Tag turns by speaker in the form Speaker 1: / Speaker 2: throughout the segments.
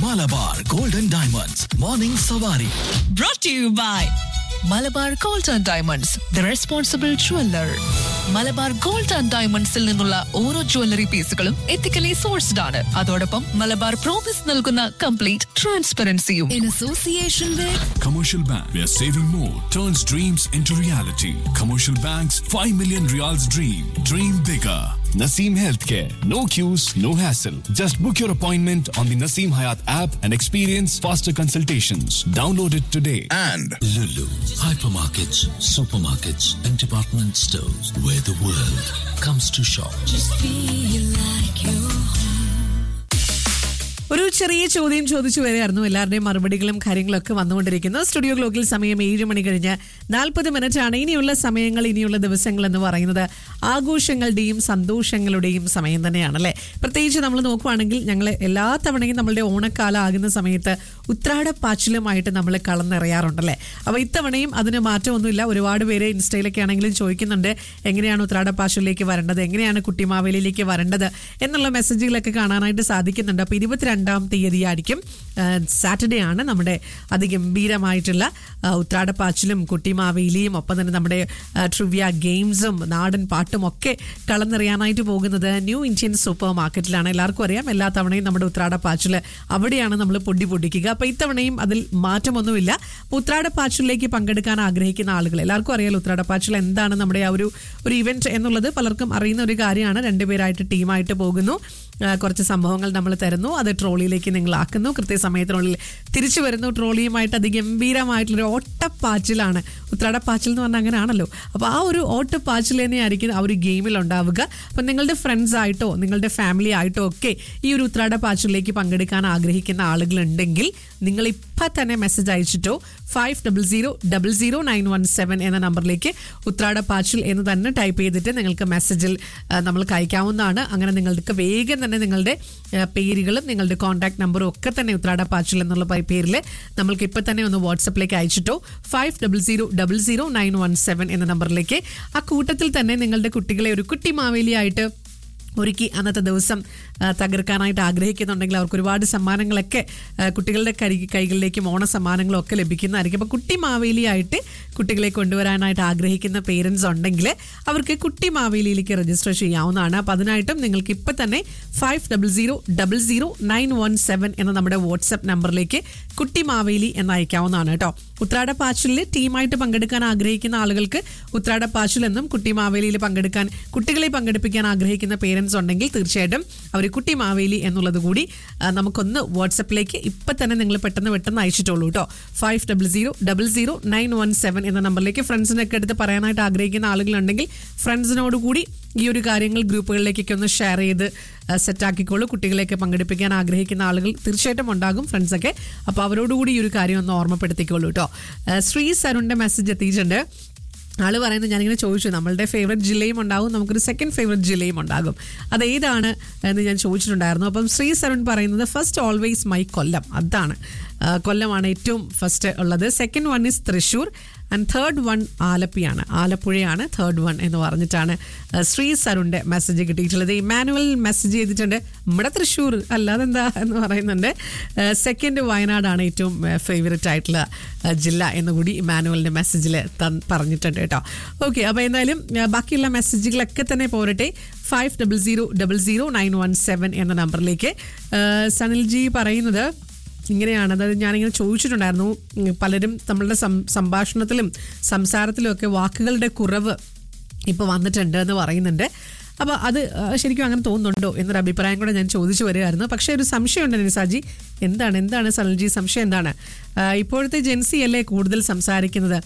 Speaker 1: Malabar golden diamonds morning സവാരി
Speaker 2: brought to you by Malabar gold and diamonds the responsible jeweller Malabar gold and ഡയമണ്ട്സിൽ നിന്നുള്ള ഓരോ jewellery പീസുകളും ethically sourced ആണ് അതോടൊപ്പം മലബാർ പ്രോമിസ് നൽകുന്ന കംപ്ലീറ്റ് ട്രാൻസ്പെറൻസിയും in association with
Speaker 3: Commercial Bank, where saving more turns dreams into reality. Commercial Bank's 5 million reals dream. Dream bigger. Naseem Healthcare. No queues, no hassle. Just book your appointment on the Naseem Hayat app and experience faster consultations. Download it today.
Speaker 1: and
Speaker 4: Lulu, hypermarkets, supermarkets, and department stores where the world comes to shop.
Speaker 5: ഒരു ചെറിയ ചോദ്യം ചോദിച്ചു വരികയായിരുന്നു എല്ലാവരുടെയും മറുപടികളും കാര്യങ്ങളൊക്കെ വന്നുകൊണ്ടിരിക്കുന്നു studio ഗ്ലോക്കിൽ സമയം ഏഴ് മണി കഴിഞ്ഞ് നാൽപ്പത് മിനിറ്റ് ആണ് ഇനിയുള്ള സമയങ്ങൾ ഇനിയുള്ള ദിവസങ്ങൾ എന്ന് പറയുന്നത് ആഘോഷങ്ങളുടെയും സന്തോഷങ്ങളുടെയും സമയം തന്നെയാണല്ലേ പ്രത്യേകിച്ച് നമ്മൾ നോക്കുവാണെങ്കിൽ ഞങ്ങൾ എല്ലാ തവണയും നമ്മളുടെ ഓണക്കാലം ആകുന്ന സമയത്ത് ഉത്രാടപ്പാച്ചിലുമായിട്ട് നമ്മൾ കളന്നിറയാറുണ്ടല്ലേ അപ്പോൾ ഇത്തവണയും അതിന് മാറ്റമൊന്നുമില്ല ഒരുപാട് പേര് ഇൻസ്റ്റയിലൊക്കെ ആണെങ്കിലും ചോദിക്കുന്നുണ്ട് എങ്ങനെയാണ് ഉത്രാടപ്പാച്ചിലേക്ക് വരേണ്ടത് എങ്ങനെയാണ് കുട്ടിമാവേലിയിലേക്ക് വരേണ്ടത് എന്നുള്ള മെസ്സേജുകളൊക്കെ കാണാനായിട്ട് സാധിക്കുന്നുണ്ട് അപ്പോൾ ഇരുപത്തിരണ്ടാം തീയതി ആയിരിക്കും സാറ്റർഡേ ആണ് നമ്മുടെ അതിഗംഭീരമായിട്ടുള്ള ആ, ഉത്രാടപ്പാച്ചിലും കുട്ടിമാവേലിയും ഒപ്പം തന്നെ നമ്മുടെ ട്രിവ്യ ഗെയിംസും നാടൻ പാട്ടും ഒക്കെ കളന്നെറിയാനായിട്ട് പോകുന്നത് ന്യൂ ഇന്ത്യൻ സൂപ്പർ മാർക്കറ്റിലാണ് എല്ലാവർക്കും അറിയാം എല്ലാ തവണയും നമ്മുടെ ഉത്രാടപ്പാച്ചിൽ അവിടെയാണ് നമ്മൾ പൊടി പൊടിക്കുക അപ്പോൾ ഇത്തവണയും അതിൽ മാറ്റമൊന്നുമില്ല അപ്പോൾ ഉത്രാടപ്പാച്ചിലേക്ക് പങ്കെടുക്കാൻ ആഗ്രഹിക്കുന്ന ആളുകൾ എല്ലാവർക്കും അറിയാലോ ഉത്രാടപ്പാച്ചിൽ എന്താണ് നമ്മുടെ ആ ഒരു ഒരു ഇവന്റ് എന്നുള്ളത് പലർക്കും അറിയുന്ന ഒരു കാര്യമാണ് രണ്ടുപേരായിട്ട് ടീമായിട്ട് പോകുന്നു ആ, കുറച്ച് സംഭവങ്ങൾ നമ്മൾ തരുന്നു അത് ട്രോളിയിലേക്ക് നിങ്ങൾ ആക്കുന്നു കൃത്യസമയത്തിനുള്ളിൽ തിരിച്ചു വരുന്നു ട്രോളിയുമായിട്ട് അതിഗംഭീരമായിട്ടുള്ളൊരു ഓട്ടപ്പാച്ചിലാണ് ഉത്രാടപ്പാച്ചിൽ എന്ന് പറഞ്ഞാൽ അങ്ങനെയാണല്ലോ അപ്പോൾ ആ ഒരു ഓട്ടപ്പാച്ചിൽ തന്നെയായിരിക്കും ആ ഒരു ഗെയിമിൽ ഉണ്ടാവുക അപ്പം നിങ്ങളുടെ ഫ്രണ്ട്സ് ആയിട്ടോ നിങ്ങളുടെ ഫാമിലി ആയിട്ടോ ഒക്കെ ഈ ഒരു ഉത്രാടപ്പാച്ചിലേക്ക് പങ്കെടുക്കാൻ ആഗ്രഹിക്കുന്ന ആളുകളുണ്ടെങ്കിൽ നിങ്ങൾ ഇപ്പം തന്നെ മെസ്സേജ് അയച്ചിട്ടോ five double zero double zero nine one seven എന്ന നമ്പറിലേക്ക് ഉത്രാടപ്പാച്ചിൽ എന്ന് തന്നെ ടൈപ്പ് ചെയ്തിട്ട് നിങ്ങൾക്ക് മെസ്സേജിൽ ആ, നമ്മൾക്ക് അയക്കാവുന്നതാണ് അങ്ങനെ നിങ്ങൾക്ക് വേഗം തന്നെ നിങ്ങളുടെ ആ, പേരുകളും നിങ്ങളുടെ കോൺടാക്ട് നമ്പറും ഒക്കെ തന്നെ ഉത്രാടപ്പാച്ചിൽ എന്നുള്ള പേ- പേരിൽ നമ്മൾക്ക് ഇപ്പം തന്നെ ഒന്ന് വാട്സപ്പിലേക്ക് അയച്ചിട്ടോ five double zero double zero nine one seven എന്ന നമ്പറിലേക്ക് ആ കൂട്ടത്തിൽ തന്നെ നിങ്ങളുടെ കുട്ടികളെ ഒരു കുട്ടി മാവേലിയായിട്ട് ഒരുക്കി അന്നത്തെ ദിവസം ആ, തകർക്കാനായിട്ട് ആഗ്രഹിക്കുന്നുണ്ടെങ്കിൽ അവർക്ക് ഒരുപാട് സമ്മാനങ്ങളൊക്കെ ആ, കുട്ടികളുടെ കൈ കൈകളിലേക്കും ഓണ സമ്മാനങ്ങളും ഒക്കെ ലഭിക്കുന്നതായിരിക്കും അപ്പോൾ കുട്ടി മാവേലിയായിട്ട് കുട്ടികളെ കൊണ്ടുവരാനായിട്ട് ആഗ്രഹിക്കുന്ന പേരൻസ് ഉണ്ടെങ്കിൽ അവർക്ക് കുട്ടി മാവേലിയിലേക്ക് രജിസ്റ്റർ ചെയ്യാവുന്നതാണ് അപ്പോൾ അതിനായിട്ടും നിങ്ങൾക്ക് ഇപ്പം തന്നെ five double zero double zero nine one seven എന്ന നമ്മുടെ വാട്സപ്പ് നമ്പറിലേക്ക് കുട്ടി മാവേലി എന്ന് അയക്കാവുന്നതാണ് കേട്ടോ ഉത്രാട പാച്ചിലിൽ ടീമായിട്ട് പങ്കെടുക്കാൻ ആഗ്രഹിക്കുന്ന ആളുകൾക്ക് ഉത്രാട പാച്ചിൽ എന്നും കുട്ടി മാവേലിയിൽ പങ്കെടുക്കാൻ കുട്ടികളെ പങ്കെടുപ്പിക്കാൻ ആഗ്രഹിക്കുന്ന പേരൻസ് ഉണ്ടെങ്കിൽ തീർച്ചയായിട്ടും അവർ കുട്ടി മാവേലി എന്നുള്ളത് കൂടി ആ, നമുക്കൊന്ന് വാട്സപ്പിലേക്ക് ഇപ്പം തന്നെ നിങ്ങൾ പെട്ടെന്ന് പെട്ടെന്ന് അയച്ചിട്ടുള്ളൂ കേട്ടോ five double zero double zero nine one seven എന്ന നമ്പറിലേക്ക് ഫ്രണ്ട്സിനൊക്കെ എടുത്ത് പറയാനായിട്ട് ആഗ്രഹിക്കുന്ന ആളുകളുണ്ടെങ്കിൽ ഫ്രണ്ട്സിനോട് കൂടി ഈ ഒരു കാര്യങ്ങൾ ഗ്രൂപ്പുകളിലേക്കൊക്കെ ഒന്ന് ഷെയർ ചെയ്ത് സെറ്റാക്കിക്കോളൂ കുട്ടികളെയൊക്കെ പങ്കെടുപ്പിക്കാൻ ആഗ്രഹിക്കുന്ന ആളുകൾ തീർച്ചയായിട്ടും ഉണ്ടാകും ഫ്രണ്ട്സൊക്കെ അപ്പോൾ അവരോടുകൂടി ഈ ഒരു കാര്യം ഒന്ന് ഓർമ്മപ്പെടുത്തിക്കോളൂ കേട്ടോ ശ്രീ സരുണിൻ്റെ മെസ്സേജ് എത്തിയിട്ടുണ്ട് ആള് പറയുന്നത് ഞാനിങ്ങനെ ചോദിച്ചു നമ്മളുടെ ഫേവററ്റ് ജില്ലയും ഉണ്ടാകും നമുക്കൊരു സെക്കൻഡ് ഫേവററ്റ് ജില്ലയും ഉണ്ടാകും അത് ഏതാണ് എന്ന് ഞാൻ ചോദിച്ചിട്ടുണ്ടായിരുന്നു അപ്പം ശ്രീ സരുൺ പറയുന്നത് ഫസ്റ്റ് ഓൾവേസ് മൈ കൊല്ലം അതാണ് ആ, കൊല്ലമാണ് ഏറ്റവും ഫസ്റ്റ് ഉള്ളത് second one is Thrissur and third one ആലപ്പിയാണ് ആലപ്പുഴയാണ് തേർഡ് വൺ എന്ന് പറഞ്ഞിട്ടാണ് ആ, ശ്രീ സരുണിൻ്റെ മെസ്സേജ് കിട്ടിയിട്ടുള്ളത് ഇമാനുവൽ മെസ്സേജ് ചെയ്തിട്ടുണ്ട് നമ്മുടെ തൃശ്ശൂർ അല്ലാതെ എന്താ എന്ന് പറയുന്നുണ്ട് സെക്കൻഡ് വയനാടാണ് ഏറ്റവും ഫേവററ്റ് ആയിട്ടുള്ള ആ, ജില്ല എന്നുകൂടി ഇമാനുവലിൻ്റെ മെസ്സേജിൽ പറഞ്ഞിട്ടുണ്ട് കേട്ടോ ഓക്കെ അപ്പോൾ എന്തായാലും ആ, ബാക്കിയുള്ള മെസ്സേജുകളൊക്കെ തന്നെ പോരട്ടെ five double zero double zero nine one seven എന്ന നമ്പറിലേക്ക് ആ, സനിൽജി പറയുന്നത് ഇങ്ങനെയാണ് അതായത് ഞാനിങ്ങനെ ചോദിച്ചിട്ടുണ്ടായിരുന്നു ഉം, പലരും നമ്മളുടെ സം- സംഭാഷണത്തിലും സംസാരത്തിലും ഒക്കെ വാക്കുകളുടെ കുറവ് ഇപ്പോൾ വന്നിട്ടുണ്ട് എന്ന് പറയുന്നുണ്ട് അപ്പോൾ അത് ആ, ശരിക്കും അങ്ങനെ തോന്നുന്നുണ്ടോ എന്നൊരു അഭിപ്രായം കൂടെ ഞാൻ ചോദിച്ചു വരികയായിരുന്നു പക്ഷേ ഒരു സംശയമുണ്ട് നിസാജി എന്താണ് എന്താണ് സനൽജി സംശയം എന്താണ് ആ, ഇപ്പോഴത്തെ ജെൻസി അല്ലേ കൂടുതൽ സംസാരിക്കുന്നത്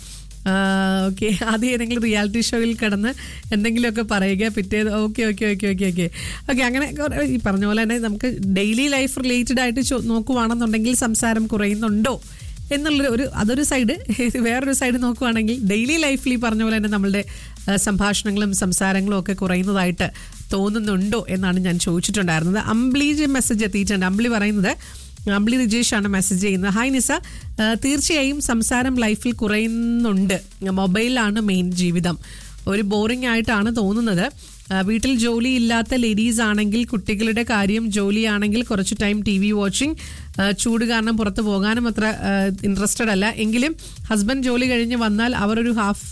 Speaker 5: ഓക്കെ ആദ്യം ഏതെങ്കിലും റിയാലിറ്റി ഷോയിൽ കിടന്ന് എന്തെങ്കിലുമൊക്കെ പറയുക പിറ്റേത് okay okay okay okay okay okay അങ്ങനെ കുറെ- ഈ പറഞ്ഞ പോലെ തന്നെ നമുക്ക് ഡെയിലി ലൈഫ് റിലേറ്റഡ് ആയിട്ട് ചോ- നോക്കുവാണെന്നുണ്ടെങ്കിൽ സംസാരം കുറയുന്നുണ്ടോ എന്നുള്ളൊരു ഒരു അതൊരു സൈഡ് വേറൊരു സൈഡ് നോക്കുവാണെങ്കിൽ ഡെയിലി ലൈഫിൽ ഈ പറഞ്ഞ പോലെ തന്നെ നമ്മളുടെ ആ, സംഭാഷണങ്ങളും സംസാരങ്ങളും ഒക്കെ കുറയുന്നതായിട്ട് തോന്നുന്നുണ്ടോ എന്നാണ് ഞാൻ ചോദിച്ചിട്ടുണ്ടായിരുന്നത് അമ്പിളി മെസ്സേജ് എത്തിയിട്ടുണ്ട് അമ്പിളി പറയുന്നത് അമ്പിളി റിജേഷ് ആണ് മെസ്സേജ് ചെയ്യുന്നത് ഹായ് നിസ ആ, തീർച്ചയായും സംസാരം ലൈഫിൽ കുറയുന്നുണ്ട് മൊബൈലാണ് മെയിൻ ജീവിതം ഒരു ബോറിംഗ് ആയിട്ടാണ് തോന്നുന്നത് ആ, വീട്ടിൽ ജോലി ഇല്ലാത്ത ലേഡീസ് ആണെങ്കിൽ കുട്ടികളുടെ കാര്യം ജോലിയാണെങ്കിൽ കുറച്ച് ടൈം ടി വി വാച്ചിങ് ചൂട് കാരണം പുറത്ത് പോകാനും അത്ര ഇൻട്രസ്റ്റഡ് അല്ല എങ്കിലും ഹസ്ബൻഡ് ജോലി കഴിഞ്ഞ് വന്നാൽ അവർ ഒരു ഹാഫ്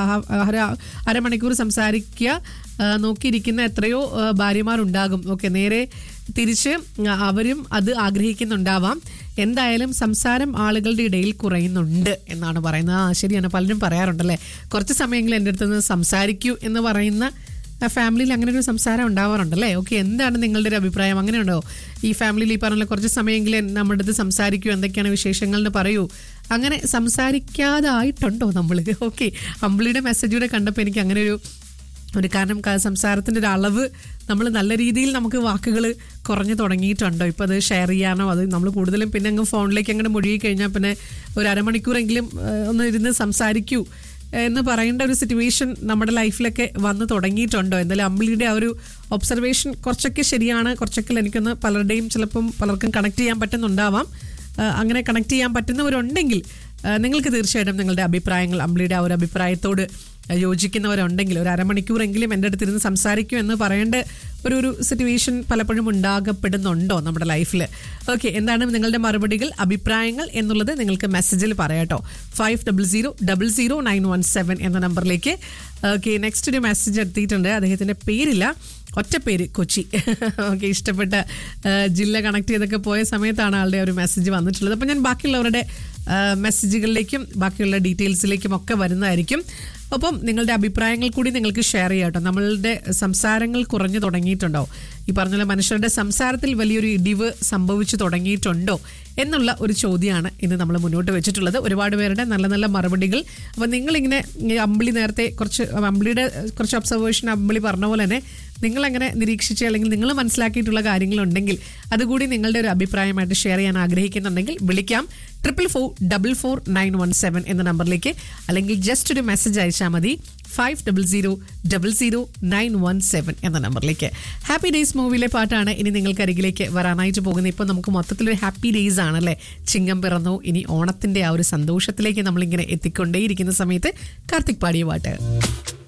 Speaker 5: അരമണിക്കൂർ സംസാരിക്കുക ആ, നോക്കിയിരിക്കുന്ന എത്രയോ ആ, ഭാര്യമാരുണ്ടാകും ഓക്കെ നേരെ തിരിച്ച് ആ, അവരും അത് ആഗ്രഹിക്കുന്നുണ്ടാവാം എന്തായാലും സംസാരം ആളുകളുടെ ഇടയിൽ കുറയുന്നുണ്ട് എന്നാണ് പറയുന്നത് ആ ശരിയാണ് പലരും പറയാറുണ്ടല്ലേ കുറച്ച് സമയങ്ങളിൽ എൻ്റെ അടുത്ത് നിന്ന് സംസാരിക്കൂ എന്ന് പറയുന്ന ആ ഫാമിലിയിൽ അങ്ങനെ ഒരു സംസാരം ഉണ്ടാവാറുണ്ടല്ലേ ഓക്കെ എന്താണ് നിങ്ങളുടെ ഒരു അഭിപ്രായം അങ്ങനെയുണ്ടോ ഈ ഫാമിലിയിൽ ഈ പറഞ്ഞ കുറച്ച് സമയമെങ്കിലും നമ്മുടെ അടുത്ത് സംസാരിക്കൂ എന്തൊക്കെയാണ് വിശേഷങ്ങൾ എന്ന് പറയൂ അങ്ങനെ സംസാരിക്കാതായിട്ടുണ്ടോ നമ്മൾ ഓക്കെ അമ്പിളിയുടെ മെസ്സേജൂടെ കണ്ടപ്പോൾ എനിക്ക് അങ്ങനെ ഒരു ഒരു കാരണം ക- സംസാരത്തിൻ്റെ ഒരു അളവ് നമ്മൾ നല്ല രീതിയിൽ നമുക്ക് വാക്കുകൾ കുറഞ്ഞു തുടങ്ങിയിട്ടുണ്ടോ ഇപ്പോൾ അത് ഷെയർ ചെയ്യാനോ അത് നമ്മൾ കൂടുതലും പിന്നെ അങ്ങ് ഫോണിലേക്ക് അങ്ങനെ മുഴുകി കഴിഞ്ഞാൽ പിന്നെ ഒരു അരമണിക്കൂറെങ്കിലും ആ, ഒന്ന് ഇരുന്ന് സംസാരിക്കൂ എന്ന് പറയേണ്ട ഒരു സിറ്റുവേഷൻ നമ്മുടെ ലൈഫിലൊക്കെ വന്ന് തുടങ്ങിയിട്ടുണ്ടോ എന്തായാലും അമ്പിളിയുടെ ആ ഒരു ഒബ്സർവേഷൻ കുറച്ചൊക്കെ ശരിയാണ് കുറച്ചൊക്കെ എനിക്കൊന്ന് പലരുടെയും ചിലപ്പം പലർക്കും കണക്ട് ചെയ്യാൻ പറ്റുന്നുണ്ടാവാം ആ, അങ്ങനെ കണക്ട് ചെയ്യാൻ പറ്റുന്നവരുണ്ടെങ്കിൽ ആ, നിങ്ങൾക്ക് തീർച്ചയായിട്ടും നിങ്ങളുടെ അഭിപ്രായങ്ങൾ അമ്പിളിയുടെ ആ ഒരു അഭിപ്രായത്തോട് യോജിക്കുന്നവരുണ്ടെങ്കിൽ ഒരു അരമണിക്കൂറെങ്കിലും എൻ്റെ അടുത്തിരുന്ന് സംസാരിക്കൂ എന്ന് പറയേണ്ട ഒരു ഒരു സിറ്റുവേഷൻ പലപ്പോഴും ഉണ്ടാകപ്പെടുന്നുണ്ടോ നമ്മുടെ ലൈഫിൽ ഓക്കെ എന്താണ് നിങ്ങളുടെ മറുപടികൾ അഭിപ്രായങ്ങൾ എന്നുള്ളത് നിങ്ങൾക്ക് മെസ്സേജിൽ പറയാട്ടോ five double zero double zero nine one seven എന്ന നമ്പറിലേക്ക് ഓക്കെ നെക്സ്റ്റ് ഒരു മെസ്സേജ് എത്തിയിട്ടുണ്ട് അദ്ദേഹത്തിൻ്റെ പേരില്ല ഒറ്റ പേര് കൊച്ചി ഓക്കെ ഇഷ്ടപ്പെട്ട ആ, ജില്ല കണക്ട് ചെയ്തൊക്കെ പോയ സമയത്താണ് ആളുടെ ഒരു മെസ്സേജ് വന്നിട്ടുള്ളത് അപ്പോൾ ഞാൻ ബാക്കിയുള്ളവരുടെ ആ, മെസ്സേജുകളിലേക്കും ബാക്കിയുള്ള ഡീറ്റെയിൽസിലേക്കും ഒക്കെ വരുന്നതായിരിക്കും ഒപ്പം നിങ്ങളുടെ അഭിപ്രായങ്ങൾ കൂടി നിങ്ങൾക്ക് ഷെയർ ചെയ്യാം കേട്ടോ നമ്മളുടെ സംസാരങ്ങൾ കുറഞ്ഞു തുടങ്ങിയിട്ടുണ്ടോ ഈ പറഞ്ഞ പോലെ മനുഷ്യരുടെ സംസാരത്തിൽ വലിയൊരു ഇടിവ് സംഭവിച്ചു തുടങ്ങിയിട്ടുണ്ടോ എന്നുള്ള ഒരു ചോദ്യമാണ് ഇന്ന് നമ്മൾ മുന്നോട്ട് വെച്ചിട്ടുള്ളത് ഒരുപാട് പേരുടെ നല്ല നല്ല മറുപടികൾ അപ്പോൾ നിങ്ങളിങ്ങനെ ഈ അമ്പിളി നേരത്തെ കുറച്ച് അമ്പിളിയുടെ കുറച്ച് ഒബ്സർവേഷൻ അമ്പിളി പറഞ്ഞ പോലെ തന്നെ നിങ്ങളങ്ങനെ നിരീക്ഷിച്ച് അല്ലെങ്കിൽ നിങ്ങൾ മനസ്സിലാക്കിയിട്ടുള്ള കാര്യങ്ങളുണ്ടെങ്കിൽ അതുകൂടി നിങ്ങളുടെ ഒരു അഭിപ്രായമായിട്ട് ഷെയർ ചെയ്യാൻ ആഗ്രഹിക്കുന്നുണ്ടെങ്കിൽ വിളിക്കാം triple four double four nine one seven എന്ന നമ്പറിലേക്ക് അല്ലെങ്കിൽ ജസ്റ്റ് ഒരു മെസ്സേജ് അയച്ചാൽ മതി five double zero double zero nine one seven എന്ന നമ്പറിലേക്ക് ഹാപ്പി ഡേയ്സ് മൂവിയിലെ പാട്ടാണ് ഇനി നിങ്ങൾക്ക് അരികിലേക്ക് വരാനായിട്ട് പോകുന്നത് ഇപ്പോൾ നമുക്ക് മൊത്തത്തിലൊരു ഹാപ്പി ഡേയ്സ് ആണല്ലേ ചിങ്ങം പിറന്നു ഇനി ഓണത്തിന്റെ ആ ഒരു സന്തോഷത്തിലേക്ക് നമ്മളിങ്ങനെ എത്തിക്കൊണ്ടേയിരിക്കുന്ന സമയത്ത് കാർത്തിക് പാടിയ പാട്ട്